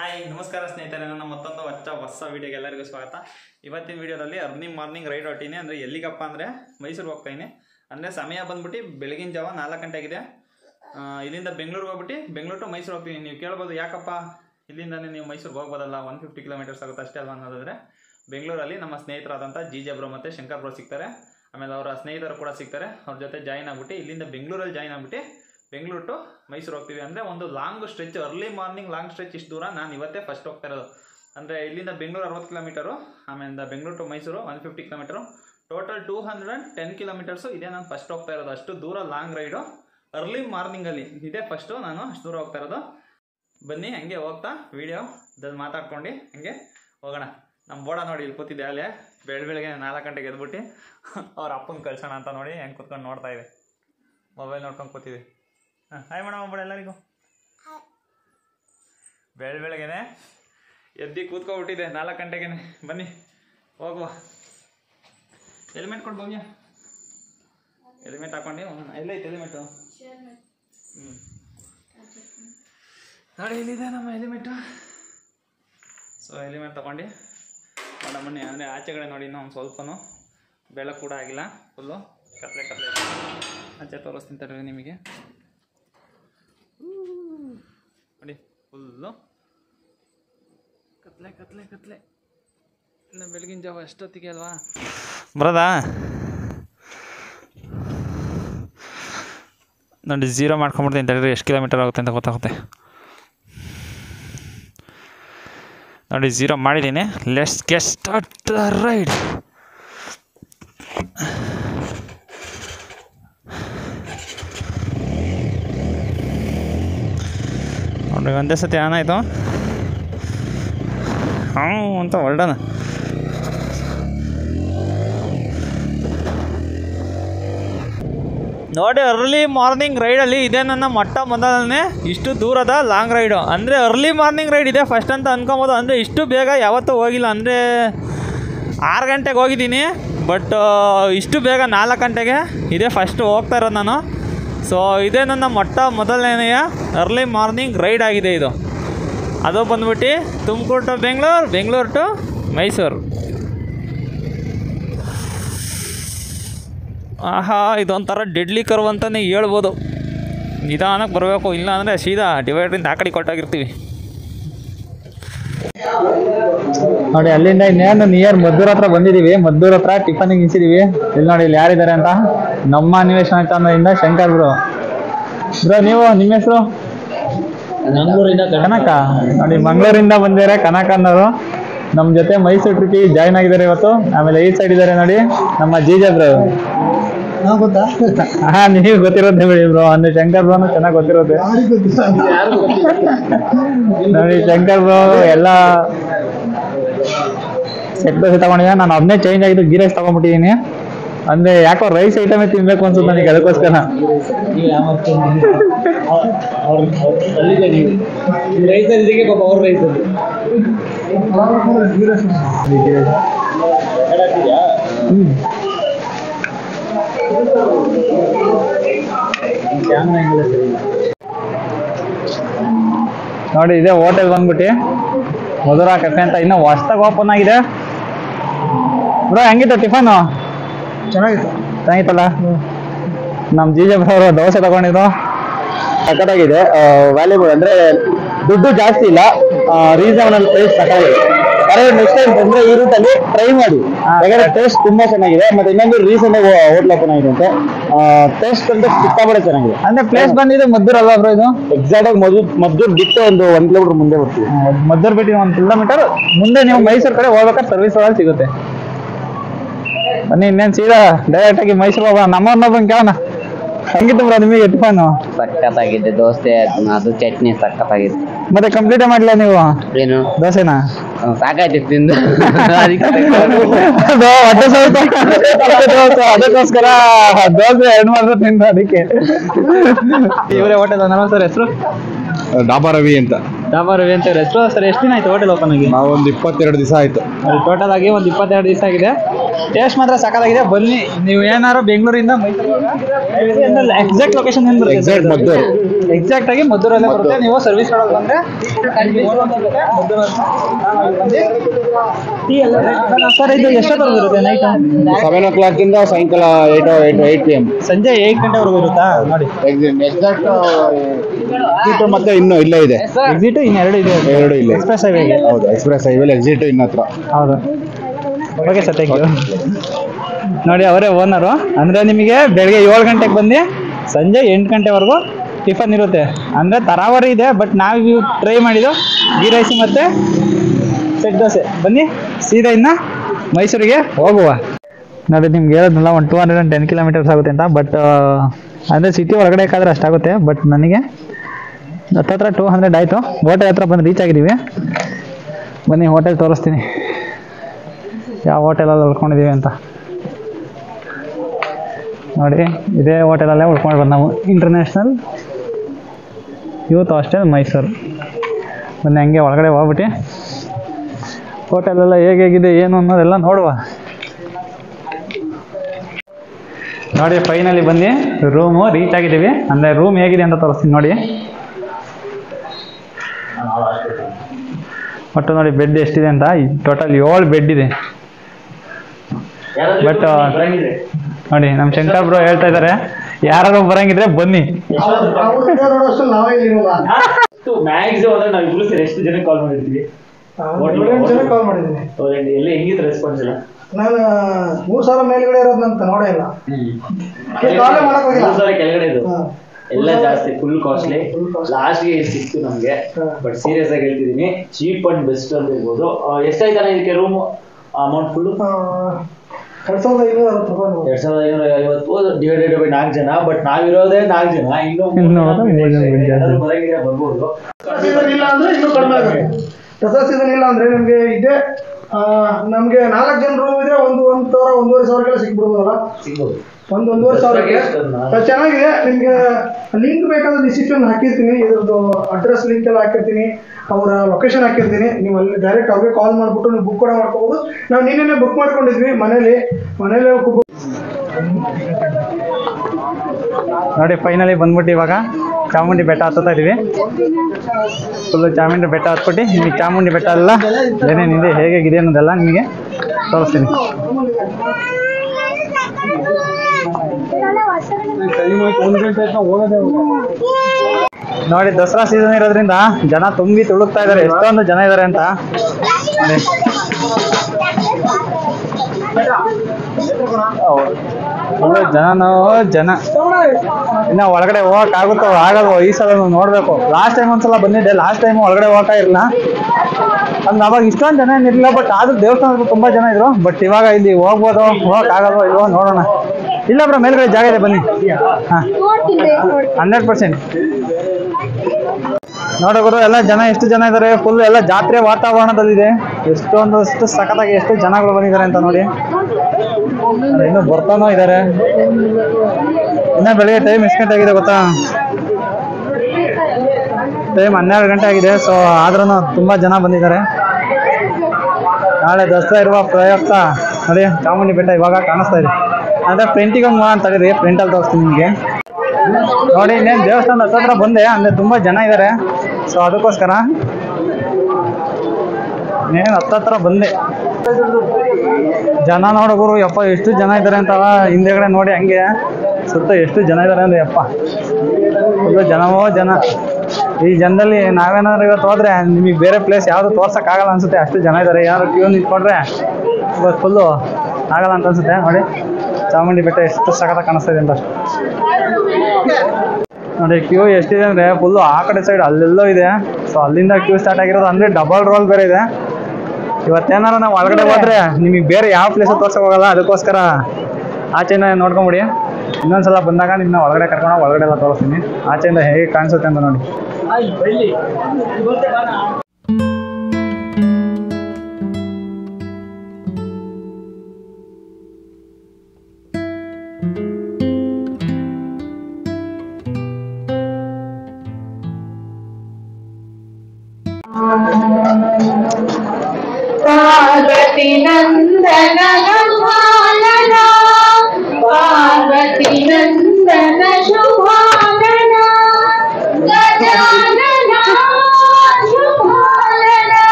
Hi ನಮಸ್ಕಾರ ಸ್ನೇಹಿತರೆ ನನ್ನ ಮತ್ತೊಂದು ಹೊಚ್ಚ ಹೊಸ ವಿಡಿಯೋಗೆ ಎಲ್ಲರಿಗೂ ಸ್ವಾಗತ ಇವತ್ತಿನ ವಿಡಿಯೋದಲ್ಲಿ ಅರ್ಲಿ ಮಾರ್ನಿಂಗ್ ರೈಡ್ ಹೊಟ್ಟಿನಿ ಅಂದರೆ ಎಲ್ಲಿಗಪ್ಪ ಅಂದರೆ ಮೈಸೂರಿಗೆ ಹೋಗ್ತಾಯಿನಿ ಅಂದರೆ ಸಮಯ ಬಂದ್ಬಿಟ್ಟು ಬೆಳಗಿನ ಜಾವ ನಾಲ್ಕು ಗಂಟೆಗಿದೆ ಆ, ಇಲ್ಲಿಂದ ಬೆಂಗಳೂರಿಗೆ ಹೋಗ್ಬಿಟ್ಟು ಬೆಂಗಳೂರು ಟು ಮೈಸೂರು ಹೋಗ್ತೀನಿ ನೀವು ಕೇಳ್ಬೋದು ಯಾಕಪ್ಪ ಇಲ್ಲಿಂದನೇ ನೀವು ಮೈಸೂರಿಗೆ ಹೋಗ್ಬೋದಲ್ಲ ಒನ್ ಫಿಫ್ಟಿ ಕಿಲೋಮೀಟರ್ಸ್ ಆಗುತ್ತೆ ಅಷ್ಟೇ ಅಲ್ವಾ ಅನ್ನೋದಾದರೆ ಬೆಂಗಳೂರಲ್ಲಿ ನಮ್ಮ ಸ್ನೇಹಿತರಾದಂಥ ಜಿ ಜೆ ಬ್ರೋ ಮತ್ತು ಶಂಕರ್ ಬ್ರೋ ಸಿಗ್ತಾರೆ ಆಮೇಲೆ ಅವರ ಸ್ನೇಹಿತರು ಕೂಡ ಸಿಗ್ತಾರೆ ಅವ್ರ ಜೊತೆ ಜಾಯಿನ್ ಆಗ್ಬಿಟ್ಟು ಇಲ್ಲಿಂದ ಬೆಂಗಳೂರಲ್ಲಿ ಜಾಯಿನ್ ಆಗ್ಬಿಟ್ಟು ಬೆಂಗಳೂರು ಟು ಮೈಸೂರು ಹೋಗ್ತೀವಿ ಅಂದರೆ ಒಂದು long stretch early morning long stretch ಇಷ್ಟು ದೂರ ನಾನು ಇವತ್ತೇ ಫಸ್ಟ್ ಹೋಗ್ತಾ ಇರೋದು ಅಂದರೆ ಇಲ್ಲಿಂದ ಬೆಂಗಳೂರು ಅರವತ್ತು ಕಿಲೋಮೀಟರು ಆಮೇಲೆ Bengaluru to Mysuru one fifty kilometre total two hundred and ten kilometres ಇದೇ ನಾನು ಫಸ್ಟ್ ಹೋಗ್ತಾ ಇರೋದು ಅಷ್ಟು ದೂರ ಲಾಂಗ್ ರೈಡು ಅರ್ಲಿ ಮಾರ್ನಿಂಗಲ್ಲಿ ಇದೇ ಫಸ್ಟು ನಾನು ಅಷ್ಟು ದೂರ ಹೋಗ್ತಾ ಇರೋದು ಬನ್ನಿ ಹಂಗೆ ಹೋಗ್ತಾ ವೀಡಿಯೋ ದಲ್ಲಿ ಮಾತಾಡ್ಕೊಂಡು ಹಂಗೆ ಹೋಗೋಣ ನಮ್ಮ ಬೋಡ ನೋಡಿ ಇಲ್ಲಿ ಕೂತಿದ್ದೆ ಅಲ್ಲೇ ಬೆಳ ಬೆಳಗ್ಗೆ ನಾಲ್ಕು ಗಂಟೆಗೆ ಎದ್ಬಿಟ್ಟು ಅವ್ರ ಅಪ್ಪನ ಕಳ್ಸೋಣ ಅಂತ ನೋಡಿ ಹೆಂಗೆ ಕೂತ್ಕೊಂಡು ನೋಡ್ತಾ ಇದೆ ಮೊಬೈಲ್ ನೋಡ್ಕೊಂಡು ಕೂತಿದ್ದೆ ಹಾಂ ಹಾಯ್ ಮೇಡಮ್ ಒಬ್ಬಳು ಎಲ್ಲರಿಗೂ ಬೆಳ ಬೆಳಗ್ಗೆನೆ ಎದ್ದು ಕೂತ್ಕೊಬಿಟ್ಟಿದೆ ನಾಲ್ಕು ಗಂಟೆಗೆನೆ ಬನ್ನಿ ಹೋಗುವ ಹೆಲ್ಮೆಟ್ ಕೊಡು ಭವ್ಯ ಹೆಲ್ಮೆಟ್ ಹಾಕೊಂಡು ಹೋಗೋಣ ಎಲ್ಲೈತೆ ಹೆಲ್ಮೆಟು ಹ್ಞೂ ನೋಡಿ ಇಲ್ಲಿದೆ ನಮ್ಮ ಹೆಲಿಮೆಟ್ಟು ಸೊ ಹೆಲಿಮೆಟ್ ತಗೊಂಡು ನೋಡ ಬನ್ನಿ ಅಂದರೆ ಆಚೆ ಕಡೆ ನೋಡಿ ಇನ್ನೂ ಒಂದು ಸ್ವಲ್ಪನೂ ಬೆಳಕು ಕೂಡ ಆಗಿಲ್ಲ ಫುಲ್ಲು ಕತ್ಲೆ ಕತ್ಲೆ ಆಚೆ ತೋರಿಸ್ತೀನಿ ತಡ್ರಿ ನಿಮಗೆ ನೋಡಿ ಫುಲ್ಲು ಕತ್ಲೆ ಕತ್ಲೆ ಕತ್ಲೆ ಇನ್ನು ಬೆಳಗಿನ ಜಾವ ಎಷ್ಟೊತ್ತಿಗೆ ಅಲ್ವಾ ಬರೋದಾ ನೋಡಿ ಝೀರೋ ಮಾಡ್ಕೊಂಬಿಡ್ತೀನಿ ತಡೀರಿ ಎಷ್ಟು ಕಿಲೋಮೀಟರ್ ಆಗುತ್ತೆ ಅಂತ ಗೊತ್ತಾಗುತ್ತೆ ನೋಡಿ ಝೀರೋ ಮಾಡಿದ್ದೀನಿ let's get start the ride ನೋಡಿ ಒಂದೇ ಸತಿ ಆನ್ ಆಯಿತು ಹಾಂ ಅಂತ ಹೊರಡೋಣ ನೋಡಿ ಅರ್ಲಿ ಮಾರ್ನಿಂಗ್ ರೈಡಲ್ಲಿ ಇದೇ ನನ್ನ ಮೊಟ್ಟ ಮೊದಲನೇ ಇಷ್ಟು ದೂರದ ಲಾಂಗ್ ರೈಡು ಅಂದರೆ ಅರ್ಲಿ ಮಾರ್ನಿಂಗ್ ರೈಡ್ ಇದೆ ಫಸ್ಟ್ ಅಂತ ಅನ್ಕೊಬೋದು ಅಂದರೆ ಇಷ್ಟು ಬೇಗ ಯಾವತ್ತೂ ಹೋಗಿಲ್ಲ ಅಂದರೆ ಆರು ಗಂಟೆಗೆ ಹೋಗಿದ್ದೀನಿ ಬಟ್ ಇಷ್ಟು ಬೇಗ ನಾಲ್ಕು ಗಂಟೆಗೆ ಇದೇ ಫಸ್ಟು ಹೋಗ್ತಾ ಇರೋದು ನಾನು ಸೊ ಇದೇ ನನ್ನ ಮೊಟ್ಟ ಮೊದಲನೆಯ ಅರ್ಲಿ ಮಾರ್ನಿಂಗ್ ರೈಡ್ ಆಗಿದೆ ಇದು ಅದು ಬಂದ್ಬಿಟ್ಟು ತುಮಕೂರು ಟು ಬೆಂಗಳೂರು ಬೆಂಗಳೂರು ಟು ಮೈಸೂರು ಆಹಾ ಇದೊಂಥರ ಡೆಡ್ಲಿ ಕರ್ವ್ ಅಂತಲೇ ಹೇಳ್ಬೋದು ನಿಧಾನಕ್ಕೆ ಬರಬೇಕು ಇಲ್ಲ ಅಂದರೆ ಸೀದಾ ಡಿವೈಡ್ರಿಂದ ಆ ಕಡೆ ಕೊಟ್ಟಾಗಿರ್ತೀವಿ ನೋಡಿ ಅಲ್ಲಿಂದ ಇನ್ನೇನು ನಿಯರ್ ಮದ್ದೂರ್ ಹತ್ರ ಬಂದಿದೀವಿ ಮದ್ದೂರ್ ಹತ್ರ ಟಿಫನ್ ನಿಲ್ಸಿದೀವಿ ಇಲ್ಲಿ ನೋಡಿ ಇಲ್ಲಿ ಯಾರಿದ್ದಾರೆ ಅಂತ ನಮ್ಮ ಅನ್ವೇಷಣ ಚಾನಲಿಂದ ಶಂಕರ್ ಬ್ರೋ ಬ್ರೋ ನೀವು ನಿಮ್ಮ ಹೆಸರು ಮಂಗಳೂರಿಂದ ಕನಕ ನೋಡಿ ಮಂಗಳೂರಿಂದ ಬಂದಿದ್ದಾರೆ ಕನಕ ಅನ್ನೋರು ನಮ್ಮ ಜೊತೆ ಮೈಸೂರು ಟ್ರಿಪ್ಪಿಗೆ ಜಾಯ್ನ್ ಆಗಿದ್ದಾರೆ ಇವತ್ತು ಆಮೇಲೆ ಈ ಸೈಡ್ ಇದ್ದಾರೆ ನೋಡಿ ನಮ್ಮ ಜೀಜ ಬ್ರೋ ಗೊತ್ತಾ ಹಾ ನೀವು ಗೊತ್ತಿರೋದೇ ಬಿಡಿ ಬ್ರೋ ಅಂದ್ರೆ ಶಂಕರ್ ಬ್ರೋನು ಚೆನ್ನಾಗಿ ಗೊತ್ತಿರೋದೆ ನೋಡಿ ಶಂಕರ್ ಬ್ರೋ ಎಲ್ಲ ಸೆಟ್ ದೋಸೆ ತಗೊಂಡಿದ್ದೆ ನಾನು ಒಬ್ಬನೇ ಚೇಂಜ್ ಆಗಿದ್ದು ಗೀ ರೈಸ್ ತಗೊಂಡ್ಬಿಟ್ಟಿದ್ದೀನಿ ಅಂದ್ರೆ ಯಾಕೋ ರೈಸ್ ಐಟಮೇ ತಿನ್ಬೇಕು ಅನ್ಸುತ್ತೆ ನನಗೆ ಅದಕ್ಕೋಸ್ಕರ ನೀವು ಯಾವತ್ತು ಅವ್ರ ಅಲ್ಲಿದೆ ನೀವು ರೈಸಲ್ಲಿ ಇದಕ್ಕೆ ಪಾಪ ಅವ್ರ ರೈಸಲ್ಲಿ ಹ್ಮ್. ನೋಡಿ ಇದೆ ಹೋಟೆಲ್ ಬಂದ್ಬಿಟ್ಟು ಮಧುರಾ ಕೆಫೆ ಅಂತ ಇನ್ನೂ ಹೊಸ್ದಾಗಿ ಓಪನ್ ಆಗಿದೆ ಬ್ರೋ ಹೆಂಗಿತ್ತು ಟಿಫನು ಚೆನ್ನಾಗಿತ್ತು ಚೆನ್ನಾಗಿತ್ತಲ್ಲ ನಮ್ಮ ಜೀಜ ಅವರು ದೋಸೆ ತಗೊಂಡಿದ್ದು ಸಖತ್ತಾಗಿದೆ ವ್ಯಾಲ್ಯೂಬಲ್ ಅಂದ್ರೆ ದುಡ್ಡು ಜಾಸ್ತಿ ಇಲ್ಲ ರೀಸನಬಲ್ ಪ್ರೈಸ್ ಸಖತ್ತಾಗಿದೆ ಅದೇ ನೆಕ್ಸ್ಟ್ ಟೈಮ್ ಬಂದ್ರೆ ಈ ರೂಟಲ್ಲಿ ಟ್ರೈ ಮಾಡಿ ಯಾಕಂದ್ರೆ ಟೇಸ್ಟ್ ತುಂಬಾ ಚೆನ್ನಾಗಿದೆ ಮತ್ತೆ ಇನ್ನೊಂದು ರೀಸೆಂಟ್ ಹೋಟ್ಲ್ ಓಪನ್ ಆಗಿದೆ ಅಂತೆ ಟೇಸ್ಟ್ ಅಂತ ಸಿಕ್ಕಾಪಟ್ಟೆ ಚೆನ್ನಾಗಿದೆ ಅಂದ್ರೆ ಪ್ಲೇಸ್ ಬಂದಿದೆ ಮದ್ದೂರ್ ಅಲ್ವಾ ಬ್ರೋ ಇದು ಎಕ್ಸಾಕ್ಟ್ ಆಗಿ ಮಧು ಮದ್ದೂರ್ ಬಿಟ್ಟು ಒಂದು ಒಂದ್ ಕಿಲೋಮೀಟರ್ ಮುಂದೆ ಬರ್ತೀವಿ ಮದ್ದೂರ್ ಬಿಟ್ಟು ಒಂದು ಕಿಲೋಮೀಟರ್ ಮುಂದೆ ನೀವು ಮೈಸೂರು ಕಡೆ ಹೋಗ್ಬೇಕಾದ್ರೆ ಸರ್ವಿಸ್ ಒಳಗೆ ಸಿಗುತ್ತೆ ಬನ್ನಿ ಇನ್ನೇನು ಸೀದಾ ಡೈರೆಕ್ಟ್ ಆಗಿ ಮೈಸೂರು ಹೋಗೋಣ ನಮ್ಮನ್ನ ಬಂದು ಕೇಳೋಣ ಹೆಂಗಿತ್ತು ಬ್ರೋ ನಿಮಗೆ ಟಿಫನ್ ಸಖತ್ತಾಗಿದೆ ದೋಸೆ ಅದು ಚಟ್ನಿ ಸಖತ್ತಾಗಿದೆ ಮತ್ತೆ ಕಂಪ್ಲೀಟ್ ಮಾಡ್ಲಿಲ್ಲ ನೀವು ಏನು ದೋಸೆನಾ ಸಾಕಾಯ್ತು ತಿಂದು ಅದಕ್ಕೆ ಅದು ಹೊಟ್ಟೆ ಸ್ವಲ್ಪ ದೋಸೆ, ಅದಕ್ಕೋಸ್ಕರ ದೋಸೆ ಎರಡು ಮಾತ್ರ ತಿಂದು ಅದಕ್ಕೆ ಇವರೇ ಹೋಟೆಲ್ ನಮಸ್ಕಾರ ಹೆಸರು ಡಾಬಾ ರವಿ ಅಂತ ಡಾಬಾ ರವಿ ಅಂತ ಹೆಸರು ಸರ್ ಎಷ್ಟು ದಿನ ಆಯ್ತು ಹೋಟೆಲ್ ಓಪನ್ ಆಗಿ ನಾವೊಂದು ಇಪ್ಪತ್ತೆರಡು ದಿವಸ ಆಯ್ತು ಟೋಟಲ್ ಆಗಿ ಒಂದು ಇಪ್ಪತ್ತೆರಡು ದಿವಸ ಆಗಿದೆ ಟೇಸ್ಟ್ ಮಾತ್ರ ಸಕ್ಕತ್ತಾಗಿದೆ ಬನ್ನಿ ನೀವು ಏನಾರು ಬೆಂಗಳೂರಿಂದ ಮೈಸೂರು ಎಕ್ಸಾಕ್ಟ್ ಲೊಕೇಶನ್ ಏನ್ ಬರುತ್ತೆ ಎಕ್ಸಾಕ್ಟ್ ಮದ್ದೂರು ಎಕ್ಸಾಕ್ಟ್ ಆಗಿ ಮದ್ದೂರಲ್ಲೇ ಬರುತ್ತೆ ನೀವು ಸರ್ವಿಸ್ ಮಾಡೋದು ಬಂದ್ರೆ ಇಲ್ಲಿ ಓನರ್ ಸಿಗುತ್ತೆ, ಮದ್ದೂರಲ್ಲಿ. ನಾನು ಅಲ್ಲಿ ಬಂದು ಟೀ ಎಲ್ಲ ಸರ್ ಇದು ಎಷ್ಟೊತ್ತವರೆಗೂ ಇರುತ್ತೆ ನೈಟ್ ಸೆವೆನ್ ಓ ಕ್ಲಾಕ್ ಇಂದ ಸಾಯಂಕಾಲ eight eight eight P M ಸಂಜೆ ಏಟ್ ಗಂಟೆವರೆಗೂ ಇರುತ್ತಾ ನೋಡಿ ಎಕ್ಸಾಕ್ಟ್ ಎಕ್ಸಿಟ್ ಮತ್ತೆ ಇನ್ನೂ ಇಲ್ಲೇ ಇದೆ ಎಕ್ಸಿಟ್ ಇನ್ನೆರಡು ಇದೆ ಎರಡು ಇಲ್ಲೇ ಎಕ್ಸ್ಪ್ರೆಸ್ ಹೈವೇಗೆ ಹೌದು ಎಕ್ಸ್ಪ್ರೆಸ್ ಹೈವೇಲಿ ಎಕ್ಸಿಟ್ ಇನ್ನ ಹತ್ರ ಹೌದು ಓಕೆ ಸರ್ ಥ್ಯಾಂಕ್ ಯು ನೋಡಿ ಅವರೇ ಓನರು ಅಂದರೆ ನಿಮಗೆ ಬೆಳಗ್ಗೆ ಏಳು ಗಂಟೆಗೆ ಬಂದು ಸಂಜೆ ಎಂಟು ಗಂಟೆವರೆಗೂ ಟಿಫನ್ ಇರುತ್ತೆ ಅಂದರೆ ತರಾವರಿ ಇದೆ ಬಟ್ ನಾವು ಟ್ರೈ ಮಾಡಿದ್ದು ಗೀ ರೈಸ್ ಮತ್ತು ಸೆಟ್ ದೋಸೆ ಬನ್ನಿ ಸೀದಾ ಇನ್ನು ಮೈಸೂರಿಗೆ ಹೋಗುವ ನೋಡಿ ನಿಮ್ಗೆ ಹೇಳೋದ್ನಲ್ಲ ಒಂದು two hundred and ten kilometres ಆಗುತ್ತೆ ಅಂತ ಬಟ್ ಅಂದರೆ ಸಿಟಿ ಒಳಗಡೆ ಬೇಕಾದ್ರೆ ಅಷ್ಟಾಗುತ್ತೆ ಬಟ್ ನನಗೆ ಹತ್ತತ್ರ ಟೂ ಹಂಡ್ರೆಡ್ ಆಯಿತು ಹೋಟೆಲ್ ಹತ್ರ ಬಂದು ರೀಚ್ ಆಗಿದ್ದೀವಿ ಬನ್ನಿ ಹೋಟೆಲ್ ತೋರಿಸ್ತೀನಿ ಯಾವ ಹೋಟೆಲಲ್ಲಿ ಉಳ್ಕೊಂಡಿದ್ದೀವಿ ಅಂತ ನೋಡಿ ಇದೇ ಹೋಟೆಲಲ್ಲೇ ಉಳ್ಕೊಂಡು ನಾವು ಇಂಟರ್ನ್ಯಾಷನಲ್ ಯೂತ್ ಹಾಸ್ಟೆಲ್ ಮೈಸೂರು ಬನ್ನಿ ಹಂಗೆ ಒಳಗಡೆ ಹೋಗ್ಬಿಟ್ಟು ಹೋಟೆಲೆಲ್ಲ ಹೇಗೆ ಹೇಗಿದೆ ಏನು ಅನ್ನೋದೆಲ್ಲ ನೋಡುವ ನೋಡಿ ಫೈನಲಿ ಬನ್ನಿ ರೂಮು ರೀಚ್ ಆಗಿದ್ದೀವಿ ಅಂದರೆ ರೂಮ್ ಹೇಗಿದೆ ಅಂತ ತೋರಿಸ್ತೀನಿ ನೋಡಿ ಒಟ್ಟು ನೋಡಿ ಬೆಡ್ ಎಷ್ಟಿದೆ ಅಂತ ಟೋಟಲ್ ಏಳು ಬೆಡ್ ಇದೆ ಬಟ್ ನೋಡಿ ನಮ್ಮ ಶಂಕರ್ ಬ್ರೋ ಹೇಳ್ತಾ ಇದ್ದಾರೆ ಯಾರು ಬರಂಗಿದ್ರೆ ಬನ್ನಿ ಮ್ಯಾಕ್ಸಿಮಮ್ ಅಂದ್ರೆ ನಾವು ಇಬ್ರು ಸೇರಿ ಎಷ್ಟು ಜನಕ್ಕೆ ಕಾಲ್ ಮಾಡಿರ್ತೀವಿ ಕಾಲ್ ಮಾಡಿದ್ದೀನಿ ಹೌದಂడి ಎಲ್ಲಿ ಹೆಂಗಿತ್ತು ರೆಸ್ಪಾನ್ಸ್ ಎಲ್ಲ ನಾನು ಮೂರ್ ಸಾವಿರ ಮೇಲ್ಗಡೆ ಇರೋದಂತ ನೋಡೇ ಇಲ್ಲ ಕಾಲೇ ಮಾಡಕ್ ಹೋಗಿಲ್ಲ. ಮೂರ್ ಸಾವಿರ ಕೆಳಗಡೆ ಇದು ಹಾ. ಎಲ್ಲ ಜಾಸ್ತಿ full costly Full costly. Last ಗೆ ಸಿಕ್ತು ನಮ್ಗೆ ಹಾ. ಬಟ್ ಸೀರಿಯಸ್ ಆಗಿ ಹೇಳ್ತಿದೀನಿ ಚೀಪ್ ಅಂಡ್ ಬೆಸ್ಟ್ ಅಂತ ಹೇಳ್ಬೋದು ಆ, ಎಷ್ಟಾಯ್ತಾನೆ ಇದಕ್ಕೆ ರೂಮ್ ಅಮೌಂಟ್ ಫುಲ್ ಆ, ಎರಡ್ ಸಾವಿರದ ಐನೂರ ಅರವತ್ತು ರೂಪಾಯಿ ನೋಡಿ. ಎರಡ್ ಸಾವಿರದ ಐನೂರ ಐವತ್ತು ಡಿವೈಡೆಡ್ ಬೈ ನಾಲ್ಕು ಜನ ಬಟ್ ನಾವಿರೋದೇ ನಾಲ್ಕು ಜನ ಇನ್ನು ಇನ್ನು ಹೋದ್ರೆ ಮೂರು ಜನ ಬಂದಿದ್ದಾರೆ. ಬರಂಗಿದ್ರೆ ಬರ್ಬೋದು ಸೀಸನ್ ಇಲ್ಲ ಅಂದ್ರೆ ಇನ್ನೂ ಕಡಿಮೆ ಆಗುತ್ತೆ ದಸರಾ ಸೀಸನ್ ಇಲ್ಲ ಅಂದ್ರೆ ನಮ್ಗೆ ಇದೆ ಆ, ನಮ್ಗೆ ನಾಲ್ಕು ಜನ ರೂಮ್ ಇದೆ ಒಂದು ಒಂದ್ ಸಾವಿರ ಒಂದೂವರೆ ಸಾವಿರಕ್ಕೆಲ್ಲ ಸಿಕ್ಬಿಡ್ಬೋದಲ್ಲ ಸಿಗ್ಬೋದು ಒಂದು ಒಂದೂವರೆ ಸಾವಿರಕ್ಕೆ ಅದು ಚೆನ್ನಾಗಿದೆ ನಿಮ್ಗೆ ಲಿಂಕ್ ಬೇಕಾದ್ರೆ ಡಿಸಿಪ್ಷನ್ ಹಾಕಿರ್ತೀನಿ ಇದ್ರದ್ದು ಅಡ್ರೆಸ್ ಲಿಂಕ್ ಎಲ್ಲ ಹಾಕಿರ್ತೀನಿ ಅವರ ಲೊಕೇಶನ್ ಹಾಕಿರ್ತೀನಿ ನೀವು ಅಲ್ಲಿ ಡೈರೆಕ್ಟ್ ಅವ್ರಿಗೆ ಕಾಲ್ ಮಾಡ್ಬಿಟ್ಟು ನೀವು ಬುಕ್ ಕೂಡ ಮಾಡ್ಕೋಬಹುದು ನಾವು ನಿನ್ನೆ ಬುಕ್ ಮಾಡ್ಕೊಂಡಿದ್ವಿ ಮನೇಲಿ ಮನೇಲಿ book ನೋಡಿ ಫೈನಲಿ ಬಂದ್ಬಿಟ್ಟು ಇವಾಗ ಚಾಮುಂಡಿ ಬೆಟ್ಟ ಹತ್ತುತ್ತಾ ಇದೀವಿ ಫುಲ್ಲು ಚಾಮುಂಡಿ ಬೆಟ್ಟ ಹತ್ಬಿಟ್ಟು ನಿಮಗೆ ಚಾಮುಂಡಿ ಬೆಟ್ಟ ಎಲ್ಲ ಏನೇನಿದೆ ಹೇಗಿದೆ ಅನ್ನೋದೆಲ್ಲ ನಿಮಗೆ ತೋರಿಸ್ತೀನಿ ನೋಡಿ ದಸರಾ ಸೀಸನ್ ಇರೋದ್ರಿಂದ ಜನ ತುಂಬಿ ತುಳುಕ್ತಾ ಇದ್ದಾರೆ ಎಷ್ಟೊಂದು ಜನ ಇದ್ದಾರೆ ಅಂತ ನೋಡಿ. ಫುಲ್ಲು ಜನನೋ ಜನ ಇನ್ನ ಒಳಗಡೆ ಹೋಗಕ್ ಆಗುತ್ತೋ ಆಗಲ್ವೋ ಈ ಸಲ ನೋಡ್ಬೇಕು ಲಾಸ್ಟ್ ಟೈಮ್ ಒಂದ್ಸಲ ಬಂದಿದ್ದೆ ಲಾಸ್ಟ್ ಟೈಮ್ ಒಳಗಡೆ ಹೋಗಕ್ ಇರಲಿಲ್ಲ ಅಂದ್ರೆ ಅವಾಗ ಇಷ್ಟೊಂದು ಜನ ಏನಿರಲಿಲ್ಲ ಬಟ್ ಆದ್ರೂ ದೇವಸ್ಥಾನದಲ್ಲಿ ತುಂಬಾ ಜನ ಇದ್ರು ಬಟ್ ಇವಾಗ ಇಲ್ಲಿ ಹೋಗ್ಬೋದು ಹೋಗಕ್ ಆಗಲ್ವೋ ಇಲ್ವೋ ನೋಡೋಣ ಇಲ್ಲ ಬ್ರೋ ಮೇಲ್ಗಡೆ ಜಾಗ ಇದೆ ಬನ್ನಿ ಹಾ ಹಂಡ್ರೆಡ್ ಪರ್ಸೆಂಟ್ ನೋಡ ಗುರು ಎಲ್ಲ ಜನ ಎಷ್ಟು ಜನ ಇದ್ದಾರೆ ಫುಲ್ ಎಲ್ಲ ಜಾತ್ರೆ ವಾತಾವರಣದಲ್ಲಿದೆ ಎಷ್ಟೊಂದಷ್ಟು ಸಖತ್ತಾಗಿ ಎಷ್ಟು ಜನಗಳು ಬಂದಿದ್ದಾರೆ ಅಂತ ನೋಡಿ ಅದೇ ಇನ್ನು ಬರ್ತಾನೋ ಇದ್ದಾರೆ ಇನ್ನ ಬೆಳಿಗ್ಗೆ ಟೈಮ್ ಎಷ್ಟು ಗಂಟೆ ಆಗಿದೆ ಗೊತ್ತಾ ಟೈಮ್ ಹನ್ನೆರಡು ಗಂಟೆ ಆಗಿದೆ ಸೊ ಆದ್ರೂ ತುಂಬಾ ಜನ ಬಂದಿದ್ದಾರೆ ನಾಳೆ ದಸರಾ ಇರುವ ಪ್ರಯುಕ್ತ ನೋಡಿ ಚಾಮುಂಡಿ ಬೆಟ್ಟ ಇವಾಗ ಕಾಣಿಸ್ತಾ ಇದೆ ಅಂದ್ರೆ ಪ್ರಿಂಟಿಗೆ ಒಂದು ನೋಡೋಣ ತಡೀರಿ ಪ್ರಿಂಟಲ್ಲಿ ತೋರಿಸ್ತೀನಿ ನಿಮಗೆ ನೋಡಿ ಇನ್ನೇನು ದೇವಸ್ಥಾನದ ಹತ್ರ ಬಂದೆ ಅಂದ್ರೆ ತುಂಬಾ ಜನ ಇದ್ದಾರೆ ಸೊ ಅದಕ್ಕೋಸ್ಕರ ಇನ್ನೇನು ಹತ್ತತ್ರ ಬಂದೆ ಜನ ನೋಡೋರು ಯಪ್ಪ ಎಷ್ಟು ಜನ ಇದ್ದಾರೆ ಅಂತ ಹಿಂದೆಗಡೆ ನೋಡಿ ಹಂಗೆ ಸುತ್ತ ಎಷ್ಟು ಜನ ಇದ್ದಾರೆ ಅಂದ್ರೆ ಯಪ್ಪ ಫುಲ್ಲು ಜನವೋ ಜನ ಈ ಜನದಲ್ಲಿ ನಾವೇನಾದ್ರು ಇವತ್ತು ಹೋದ್ರೆ ನಿಮಗೆ ಬೇರೆ ಪ್ಲೇಸ್ ಯಾವುದು ತೋರ್ಸಕ್ ಆಗಲ್ಲ ಅನ್ಸುತ್ತೆ ಅಷ್ಟು ಜನ ಇದ್ದಾರೆ ಯಾರು ಕ್ಯೂ ನಿಂತ್ಕೊಂಡ್ರೆ ಇವತ್ತು ಫುಲ್ಲು ಆಗಲ್ಲ ಅಂತ ಅನ್ಸುತ್ತೆ ನೋಡಿ ಚಾಮುಂಡಿ ಬೆಟ್ಟ ಎಷ್ಟು ಸಖತ್ತಾಗಿ ಕಾಣಿಸ್ತಾ ಇದೆ ಅಂತ ನೋಡಿ ಕ್ಯೂ ಎಷ್ಟಿದೆ ಅಂದ್ರೆ ಫುಲ್ಲು ಆ ಕಡೆ ಸೈಡ್ ಅಲ್ಲೆಲ್ಲೋ ಇದೆ ಸೊ ಅಲ್ಲಿಂದ ಕ್ಯೂ ಸ್ಟಾರ್ಟ್ ಆಗಿರೋದು ಅಂದ್ರೆ ಡಬಲ್ ರೋಲ್ ಬೇರೆ ಇದೆ ಇವತ್ತೇನಾರ ನಾವು ಒಳಗಡೆ ಹೋದ್ರೆ ನಿಮಗೆ ಬೇರೆ ಯಾವ ಪ್ಲೇಸ್ ತೋರ್ಸಕ್ ಹೋಗಲ್ಲ ಅದಕ್ಕೋಸ್ಕರ ಆಚೆಯಿಂದ ನೋಡ್ಕೊಂಬಿಡಿ ಇನ್ನೊಂದ್ಸಲ ಬಂದಾಗ ನಿಮ್ಮನ್ನ ಒಳಗಡೆ ಕರ್ಕೊಂಡು ಹೋಗಿ ಒಳಗಡೆ ಎಲ್ಲ ತೋರಿಸ್ತೀನಿ ಆಚೆಯಿಂದ ಹೇಗೆ ಕಾಣಿಸುತ್ತೆ ಅಂತ ನೋಡಿ पार्वती नंदन शुभानना पार्वती नंदन शुभानना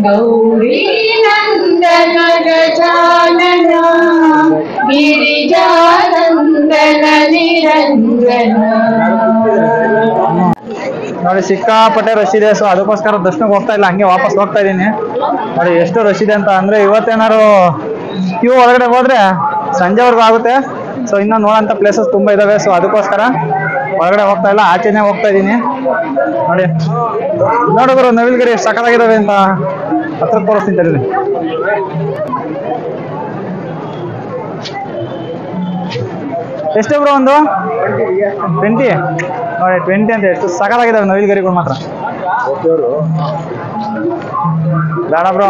ಗೌರಿ ನಂದನ ಗಜಾನನ ಗಿರಿಜಾನಂದನ ನಿರಂಜನ ನೋಡಿ ಸಿಕ್ಕಾಪಟ್ಟೆ ರಶ್ ಇದೆ ಸೊ ಅದಕ್ಕೋಸ್ಕರ ದರ್ಶನಕ್ಕೆ ಹೋಗ್ತಾ ಇಲ್ಲ ಹಂಗೆ ವಾಪಸ್ ಹೋಗ್ತಾ ಇದ್ದೀನಿ ನೋಡಿ ಎಷ್ಟು ರಶ್ ಇದೆ ಅಂತ ಅಂದ್ರೆ ಇವತ್ತೇನಾದ್ರು ಕ್ಯೂ ಒಳಗಡೆ ಹೋದ್ರೆ ಸಂಜೆವರೆಗೂ ಆಗುತ್ತೆ ಸೊ ಇನ್ನೂ ನೋಡೋಂಥ ಪ್ಲೇಸಸ್ ತುಂಬಾ ಇದಾವೆ ಸೊ ಅದಕ್ಕೋಸ್ಕರ ಒಳಗಡೆ ಹೋಗ್ತಾ ಇಲ್ಲ ಆಚೆನೆ ಹೋಗ್ತಾ ಇದ್ದೀನಿ ನೋಡಿ ನೋಡಿದ್ರು ನವಿಲ್ಗಿರಿ ಎಷ್ಟು ಸಕ್ಕತ್ತಾಗಿದ್ದಾವೆ ಅಂತ ಹತ್ರ ತೋರಿಸ್ತೀನಿ ತಡೀರಿ. ಎಷ್ಟು ಬ್ರೋ ಒಂದು ಟ್ವೆಂಟಿ ನೋಡಿ ಟ್ವೆಂಟಿ ಅಂತ ಎಷ್ಟು ಸಕಲಾಗಿದ್ದಾವೆ ನವಿಲುಗರಿಗಳು ಮಾತ್ರ ಬೇಡ ಬ್ರೋ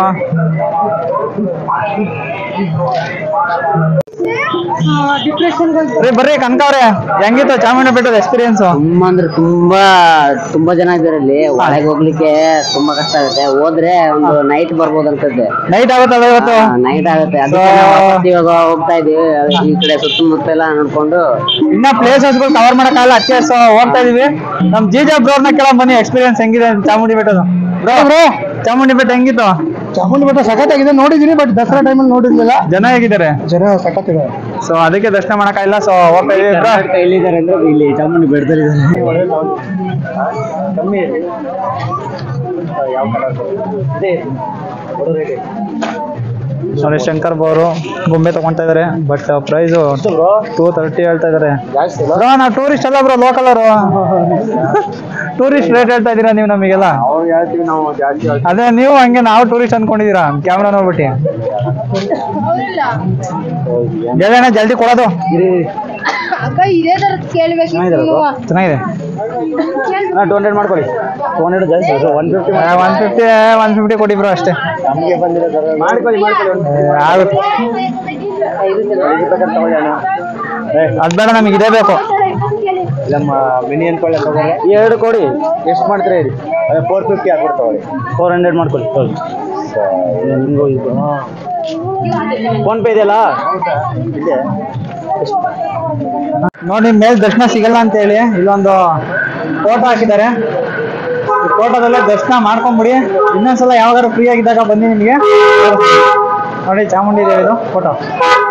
ರೀ ಬರ್ರಿ ಕನಕವ್ರೆ ಹೆಂಗಿತ್ತು ಚಾಮುಂಡಿ ಬೆಟ್ಟದ ಎಕ್ಸ್ಪೀರಿಯನ್ಸ್ ತುಂಬಾ ಅಂದ್ರೆ ತುಂಬಾ ತುಂಬಾ ಜನ ಇದಾರೆ ಇಲ್ಲಿ ಒಳಗೆ ಹೋಗ್ಲಿಕ್ಕೆ ತುಂಬಾ ಕಷ್ಟ ಆಗುತ್ತೆ ಹೋದ್ರೆ ಒಂದು ನೈಟ್ ಬರ್ಬೋದು ಅನ್ಸುತ್ತೆ ನೈಟ್ ಆಗುತ್ತಲ್ಲ ಇವತ್ತು ನೈಟ್ ಆಗುತ್ತೆ ಅದಕ್ಕೆ ನಾವು ವಾಪಸ್ ಇವಾಗ ಹೋಗ್ತಾ ಇದೀವಿ ಅದಕ್ಕೆ ಈ ಕಡೆ ಸುತ್ತಮುತ್ತ ಎಲ್ಲ ನೋಡ್ಕೊಂಡು ಇನ್ನ ಪ್ಲೇಸಸ್ಗಳು ಕವರ್ ಮಾಡಕ್ಕಾಗಲ್ಲ ಅದಕ್ಕೆ ಸೊ ಹೋಗ್ತಾ ಇದೀವಿ ನಮ್ ಜೀಜಾ ಬ್ರೋರ್ನ ಕೇಳಕ್ ಬನ್ನಿ ಎಕ್ಸ್ಪೀರಿಯನ್ಸ್ ಹೆಂಗಿದೆ ಚಾಮುಂಡಿ ಬೆಟ್ಟದ ಬ್ರೋ ಬ್ರೋ ಚಾಮುಂಡಿ ಬೆಟ್ಟ ಹೆಂಗಿತ್ತು ಚಾಮುಂಡಿ ಬೆಟ್ಟ ಸಖತ್ತಾಗಿದೆ ನೋಡಿದೀನಿ ಬಟ್ ದಸರಾ ಟೈಮಲ್ಲಿ ನೋಡಿರ್ಲಿಲ್ಲ ಜನ ಹೇಗಿದ್ದಾರೆ ಜನ ಸಖತ್ತಿದೆ ಸೊ ಅದಕ್ಕೆ ದರ್ಶನ ಮಾಡಕ್ಕಾಗಿಲ್ಲ ಸೊ ಹೋಗ್ತಾ ಇದೀವಿ ಬ್ರೋ ಎಲ್ಲಿದ್ದಾರೆ ಅಂದ್ರೆ ಇಲ್ಲಿ ಚಾಮುಂಡಿ ಬೆಟ್ಟದಲ್ಲಿ ನೋಡಿ ಶಂಕರ್ ಅವರು ಗೊಂಬೆ ತಗೊಂತಾ ಇದಾರೆ ಬಟ್ ಪ್ರೈಸ್ ಟೂ ತರ್ಟಿ ಹೇಳ್ತಾ ಇದಾರೆ ಬ್ರೋ ನಾವು ಟೂರಿಸ್ಟ್ ಅಲ್ಲ ಬ್ರೋ ಲೋಕಲ್ ಅವರು ಟೂರಿಸ್ಟ್ ರೇಟ್ ಹೇಳ್ತಾ ಇದೀರಾ ನೀವು ನಮಗೆಲ್ಲ ಅದೇ ನೀವು ಹಂಗೆ ನಾವು ಟೂರಿಸ್ಟ್ ಅನ್ಕೊಂಡಿದೀರಾ ಕ್ಯಾಮ್ರಾ ನೋಡ್ಬಿಟ್ಟು ಹೇಳೋಣ ಜಲ್ದಿ ಕೊಡೋದು ಅಕ್ಕ ಇದೇ ತರ ಕೇಳ್ಬೇಕಿತ್ತು ನೀವು. ಚೆನ್ನಾಗಿದೆ ಟೂ ಹಂಡ್ರೆಡ್ ಮಾಡ್ಕೊಳ್ಳಿ ಟೂ ಹಂಡ್ರೆಡ್ ಜಾಸ್ತಿ one fifty one fifty one fifty ಕೊಡಿ ಬ್ರೋ ಅಷ್ಟೇ ನಮಗೆ ಬಂದಿರೋ ಮಾಡ್ಕೊಳ್ಳಿ ಮಾಡ್ಕೊಳ್ಳಿ ಏ, ಆಗುತ್ತೆ ತಗೊಳ್ಳಿ ಅಣ್ಣ ಅದ್ ಬೇಡ ನಮಗೆ ಇದೇ ಬೇಕು ನಮ್ಮ ಮಿನಿ ಅನ್ಕೊಳ್ಳಿ ತಗೊಳ್ಳಿ ಎರಡು ಕೊಡಿ ಎಷ್ಟು ಮಾಡ್ತೀರಾ ಹೇಳಿ ಅದೇ ಫೋರ್ ಫಿಫ್ಟಿ ಹಾಕ್ಬಿಟ್ಟು ತಗೊಳ್ಳಿ ಫೋರ್ ಹಂಡ್ರೆಡ್ ಮಾಡ್ಕೊಳ್ಳಿ ತಗೊಳ್ಳಿ ನಿಮಗೂ ಇದು ಫೋನ್ ಪೇ ಇದೆಯಲ್ಲ ಇದೆ ನೋಡಿ ಮೇಲ್ ದರ್ಶನ ಸಿಗಲ್ಲ ಅಂತ ಹೇಳಿ ಇಲ್ಲೊಂದು ಫೋಟೋ ಹಾಕಿದ್ದಾರೆ ಈ ಫೋಟೋದಲ್ಲೇ ದರ್ಶನ ಮಾಡ್ಕೊಂಬಿಡಿ ಇನ್ನೊಂದ್ಸಲ ಯಾವಾಗಾದ್ರು ಫ್ರೀ ಆಗಿದ್ದಾಗ ಬನ್ನಿ ನಿಮಗೆ ನೋಡಿ ಚಾಮುಂಡಿ ದೇವಿದು ಫೋಟೋ